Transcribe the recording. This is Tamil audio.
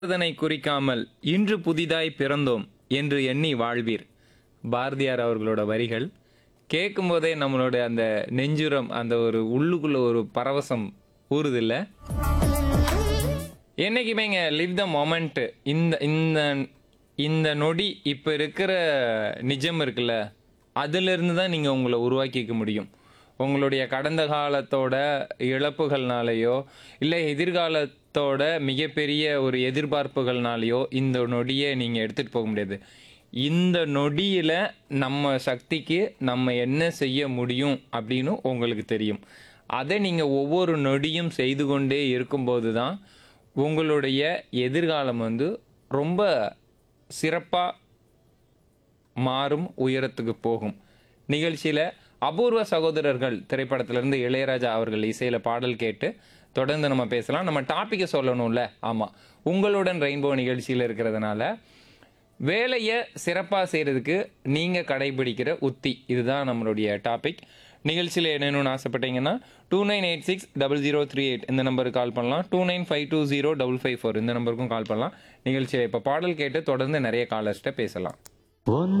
அதனை குறிக்காமல் இன்று புதிதாய் பிறந்தோம் என்று எண்ணி வாழ்வீர் பாரதியார் அவர்களோட வரிகள் கேட்கும்போதே நம்மளோட அந்த நெஞ்சுரம் அந்த ஒரு உள்ளுக்குள்ள ஒரு பரவசம் ஊறுதில்ல என்னைக்குமேங்க லிவ் த மொமெண்ட் இந்த இந்த இந்த நொடி இப்போ இருக்கிற நிஜம் இருக்குல்ல அதிலிருந்து தான் நீங்கள் உங்களை உருவாக்கிக்க முடியும் உங்களுடைய கடந்த காலத்தோட இழப்புகள்னாலேயோ இல்லை எதிர்காலத்தோட மிகப்பெரிய ஒரு எதிர்பார்ப்புகள்னாலேயோ இந்த நொடியை நீங்கள் எடுத்துகிட்டு போக முடியாது இந்த நொடியில் நம்ம சக்திக்கு நம்ம என்ன செய்ய முடியும் அப்படின்னு உங்களுக்கு தெரியும் அதை நீங்கள் ஒவ்வொரு நொடியும் செய்து கொண்டே இருக்கும்போது தான் உங்களுடைய எதிர்காலம் வந்து ரொம்ப சிறப்பாக மாறும் உயரத்துக்கு போகும் நிகழ்ச்சியில் அபூர்வ சகோதரர்கள் திரைப்படத்திலிருந்து இளையராஜா அவர்கள் இசையில் பாடல் கேட்டு தொடர்ந்து நம்ம பேசலாம் நம்ம டாப்பிக்கை சொல்லணும்ல ஆமாம் உங்களுடன் ரெயின்போ நிகழ்ச்சியில் இருக்கிறதுனால வேலையை சிறப்பாக செய்கிறதுக்கு நீங்கள் கடைபிடிக்கிற உத்தி இதுதான் நம்மளுடைய டாபிக் நிகழ்ச்சியில் என்னென்னு ஆசைப்பட்டீங்கன்னா two nine eight six double zero three eight இந்த நம்பருக்கு கால் பண்ணலாம் two nine five two zero double five four இந்த நம்பருக்கும் கால் பண்ணலாம் நிகழ்ச்சியில் இப்போ பாடல் கேட்டு தொடர்ந்து நிறைய காலர்ஸ்ட்ட பேசலாம் ஒன்